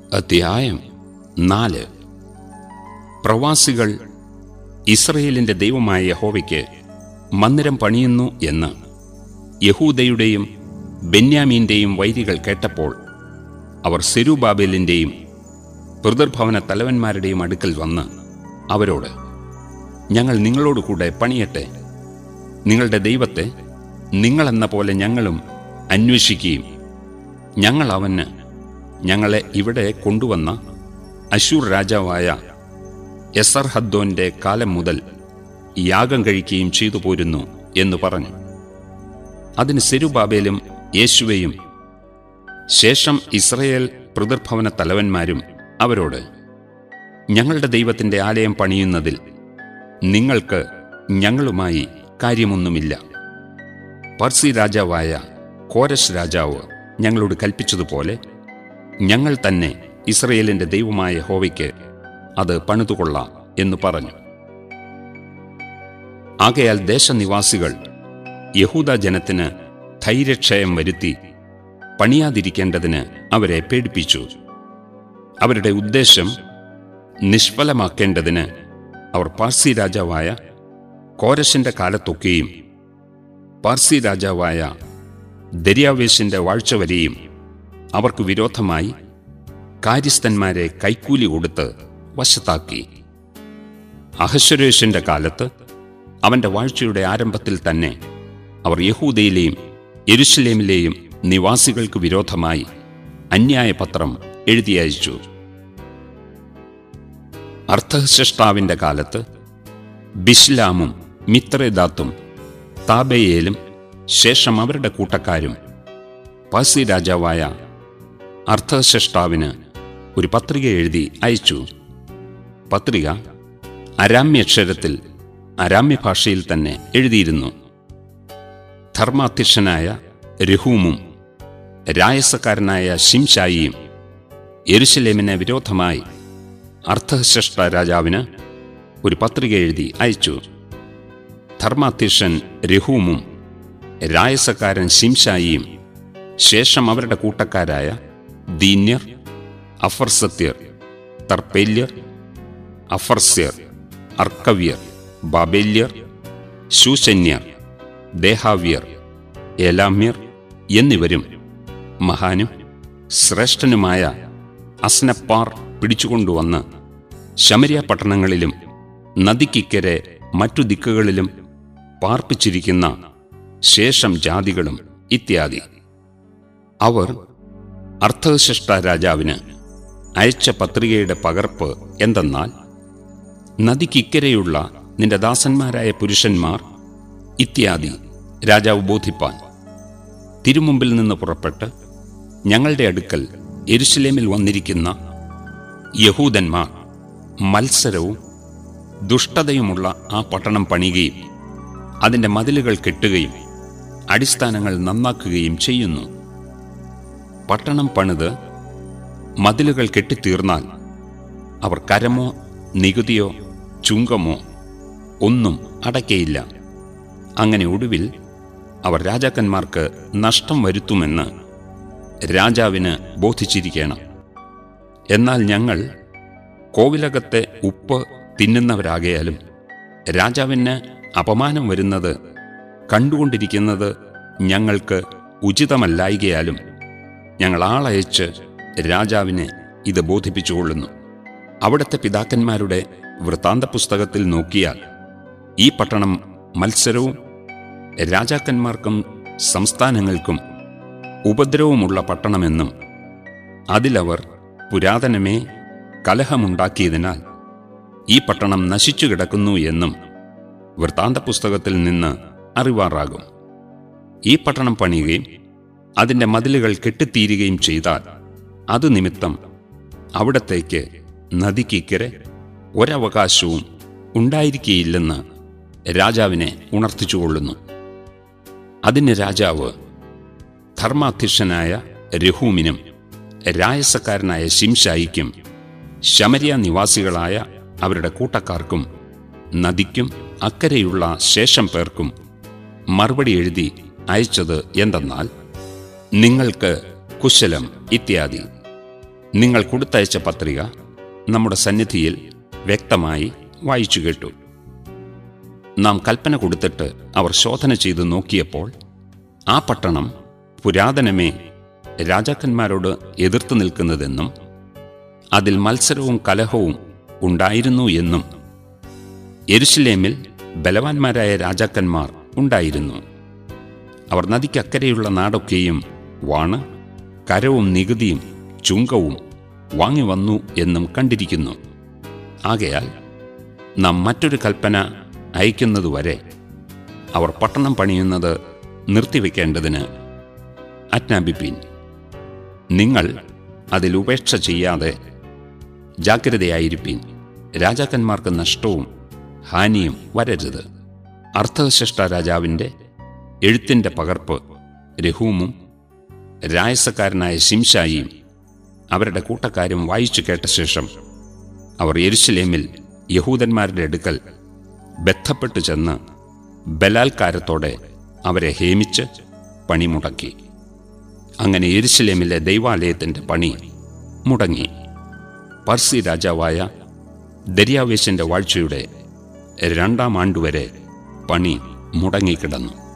അധ്യായം നാല് പ്രവാസികൾ ഇസ്രയേലിന്റെ ദൈവമായ യഹോവയ്ക്ക് മന്ദിരം പണിയുന്നു എന്ന് യഹൂദയുടെയും ബെന്യാമീന്റെയും വൈരികൾ കേട്ടപ്പോൾ അവർ സെരുബാബേലിന്റെയും പിതൃഭവന തലവന്മാരുടെയും അടുക്കൽ വന്ന് അവരോട് ഞങ്ങൾ നിങ്ങളോട് കൂടെ പണിയട്ടെ നിങ്ങളുടെ ദൈവത്തെ നിങ്ങളെന്ന പോലെ ഞങ്ങളും അന്വേഷിക്കുകയും ഞങ്ങൾ അവന് ഞങ്ങളെ ഇവിടെ കൊണ്ടുവന്ന അശൂർ രാജാവായ എസർഹദ്ദോന്റെ കാലം മുതൽ യാഗം കഴിക്കുകയും ചെയ്തു പോരുന്നു എന്ന് പറഞ്ഞു അതിന് സെരുബാബേലും യേശുവയും ശേഷം ഇസ്രയേൽ പിതൃഭവന തലവന്മാരും അവരോട് ഞങ്ങളുടെ ദൈവത്തിന്റെ ആലയം പണിയുന്നതിൽ നിങ്ങൾക്ക് ഞങ്ങളുമായി കാര്യമൊന്നുമില്ല പർസി രാജാവായ കോരശ് രാജാവ് ഞങ്ങളോട് കൽപ്പിച്ചതുപോലെ ഞങ്ങൾ തന്നെ ഇസ്രയേലിന്റെ ദൈവമായ ഹോവയ്ക്ക് അത് പണിതുകൊള്ളാം എന്ന് പറഞ്ഞു ആകയാൽ ദേശനിവാസികൾ യഹൂദ ജനത്തിന് ധൈര്യക്ഷയം വരുത്തി പണിയാതിരിക്കേണ്ടതിന് അവരെ പേടിപ്പിച്ചു അവരുടെ ഉദ്ദേശം നിഷ്ഫലമാക്കേണ്ടതിന് അവർ പാർസി രാജാവായ കോരശിന്റെ കാലത്തൊക്കെയും പാർസി രാജാവായ ദര്യാവേശിന്റെ വാഴ്ച വരെയും അവർക്ക് വിരോധമായി കാര്യസ്ഥന്മാരെ കൈക്കൂലി കൊടുത്ത് വശത്താക്കി അഹശ്വരേഷിന്റെ കാലത്ത് അവന്റെ വാഴ്ചയുടെ ആരംഭത്തിൽ തന്നെ അവർ യഹൂദയിലെയും യെരുഷലേമിലെയും നിവാസികൾക്ക് വിരോധമായി അന്യായ പത്രം എഴുതി അയച്ചു അർത്ഥശഷ്ടാവിന്റെ കാലത്ത് ബിഷ്ലാമും മിത്രേദാത്തും താബേയേലും ശേഷം അവരുടെ കൂട്ടക്കാരും പാസി രാജാവായ അർത്ഥശഷ്ടാവിന് ഒരു പത്രിക എഴുതി അയച്ചു പത്രിക അരാമ്യക്ഷരത്തിൽ അരാമ്യ ഭാഷയിൽ തന്നെ എഴുതിയിരുന്നു ധർമാധ്യക്ഷനായ രഹൂമും രായസക്കാരനായ ശിംഷായിയും യെരുശലേമിന് വിരോധമായി അർത്ഥശഷ്ട രാജാവിന് ഒരു പത്രിക എഴുതി അയച്ചു ധർമാധ്യക്ഷൻ രഹൂമും രായസക്കാരൻ ശിംഷായിയും ശേഷം അവരുടെ കൂട്ടക്കാരായ ദീന്യർ അഫർസത്യർ തർപ്പേല്യർ അഫർസ്യർ അർക്കവ്യർ ബാബേല്യർ ശൂശന്യർ ദേഹാവ്യർ ഏലാമ്യർ എന്നിവരും മഹാനും ശ്രേഷ്ഠനുമായ അസ്നപ്പാർ പിടിച്ചുകൊണ്ടുവന്ന് ശമരിയ പട്ടണങ്ങളിലും നദിക്കിക്കരെ മറ്റു ദിക്കുകളിലും പാർപ്പിച്ചിരിക്കുന്ന ശേഷം ജാതികളും ഇത്യാദി അവർ അർത്ഥശിഷ്ട രാജാവിന് അയച്ച പത്രികയുടെ പകർപ്പ് എന്തെന്നാൽ നദിക്കിക്കരെയുള്ള നിന്റെ ദാസന്മാരായ പുരുഷന്മാർ ഇത്യാദി രാജാവ് ബോധിപ്പാൻ തിരുമുമ്പിൽ നിന്ന് പുറപ്പെട്ട് ഞങ്ങളുടെ അടുക്കൽ എരുശലേമിൽ വന്നിരിക്കുന്ന യഹൂദന്മാർ മത്സരവും ദുഷ്ടതയുമുള്ള ആ പട്ടണം പണിയുകയും അതിൻ്റെ മതിലുകൾ കെട്ടുകയും അടിസ്ഥാനങ്ങൾ നന്നാക്കുകയും ചെയ്യുന്നു പട്ടണം പണിത് മതിലുകൾ കെട്ടിത്തീർന്നാൽ അവർ കരമോ നികുതിയോ ചുങ്കമോ ഒന്നും അടയ്ക്കയില്ല അങ്ങനെ ഒടുവിൽ അവർ രാജാക്കന്മാർക്ക് നഷ്ടം വരുത്തുമെന്ന് രാജാവിന് ബോധിച്ചിരിക്കണം എന്നാൽ ഞങ്ങൾ കോവിലകത്തെ ഉപ്പ് തിന്നുന്നവരാകയാലും രാജാവിന് അപമാനം വരുന്നത് കണ്ടുകൊണ്ടിരിക്കുന്നത് ഞങ്ങൾക്ക് ഉചിതമല്ലായികയാലും ഞങ്ങൾ ആളയച്ച് രാജാവിനെ ഇത് ബോധിപ്പിച്ചുകൊള്ളുന്നു അവിടുത്തെ പിതാക്കന്മാരുടെ വൃത്താന്ത പുസ്തകത്തിൽ നോക്കിയാൽ ഈ പട്ടണം മത്സരവും രാജാക്കന്മാർക്കും സംസ്ഥാനങ്ങൾക്കും ഉപദ്രവമുള്ള പട്ടണമെന്നും അതിലവർ പുരാതനമേ കലഹമുണ്ടാക്കിയതിനാൽ ഈ പട്ടണം നശിച്ചു കിടക്കുന്നു എന്നും വൃത്താന്ത പുസ്തകത്തിൽ നിന്ന് അറിവാറാകും ഈ പട്ടണം പണിയുകയും അതിൻ്റെ മതിലുകൾ കെട്ടിത്തീരുകയും ചെയ്താൽ അത് നിമിത്തം അവിടത്തേക്ക് നദിക്കിക്കരെ ഒരവകാശവും ഉണ്ടായിരിക്കുകയില്ലെന്ന് രാജാവിനെ ഉണർത്തിച്ചുകൊള്ളുന്നു അതിന് രാജാവ് ധർമാധ്യക്ഷനായ രഹൂമിനും രായസക്കാരനായ ശിംഷായിക്കും ശമരിയ നിവാസികളായ അവരുടെ കൂട്ടക്കാർക്കും നദിക്കും അക്കരെയുള്ള ശേഷം പേർക്കും മറുപടി എഴുതി അയച്ചത് എന്തെന്നാൽ നിങ്ങൾക്ക് കുശലം ഇത്യാദി നിങ്ങൾ കൊടുത്തയച്ച പത്രിക നമ്മുടെ സന്നിധിയിൽ വ്യക്തമായി വായിച്ചു കേട്ടു നാം കൽപ്പന കൊടുത്തിട്ട് അവർ ശോധന ചെയ്ത് നോക്കിയപ്പോൾ ആ പട്ടണം പുരാതനമേ രാജാക്കന്മാരോട് എതിർത്ത് നിൽക്കുന്നതെന്നും അതിൽ മത്സരവും കലഹവും ഉണ്ടായിരുന്നു എന്നും എരുശലേമിൽ ബലവാന്മാരായ രാജാക്കന്മാർ ഉണ്ടായിരുന്നു അവർ നദിക്കക്കരെയുള്ള നാടൊക്കെയും വാണ് കരവും നികുതിയും ചുങ്കവും വാങ്ങി വന്നു എന്നും കണ്ടിരിക്കുന്നു ആകയാൽ നാം മറ്റൊരു കൽപ്പന അയക്കുന്നതുവരെ അവർ പട്ടണം പണിയുന്നത് നിർത്തിവെക്കേണ്ടതിന് ആജ്ഞാപിപ്പീൻ നിങ്ങൾ അതിൽ ഉപേക്ഷ ചെയ്യാതെ ജാഗ്രതയായിരിപ്പീൻ രാജാക്കന്മാർക്ക് നഷ്ടവും ഹാനിയും വരരുത് അർത്ഥശിഷ്ട രാജാവിൻ്റെ എഴുത്തിൻ്റെ പകർപ്പ് രഹൂമും രായസക്കാരനായ ശിംഷായിയും അവരുടെ കൂട്ടക്കാരും വായിച്ചു കേട്ട ശേഷം അവർ യെരുശലേമിൽ യഹൂദന്മാരുടെ അടുക്കൽ ബന്ധപ്പെട്ടു ചെന്ന് ബലാത്കാരത്തോടെ അവരെ ഹേമിച്ച് പണിമുടക്കി അങ്ങനെ യെരുശലേമിലെ ദൈവാലയത്തിൻ്റെ പണി മുടങ്ങി പർസി രാജാവായ ദര്യാവേശിൻ്റെ വാഴ്ചയുടെ രണ്ടാം ആണ്ടുവരെ പണി മുടങ്ങിക്കിടന്നു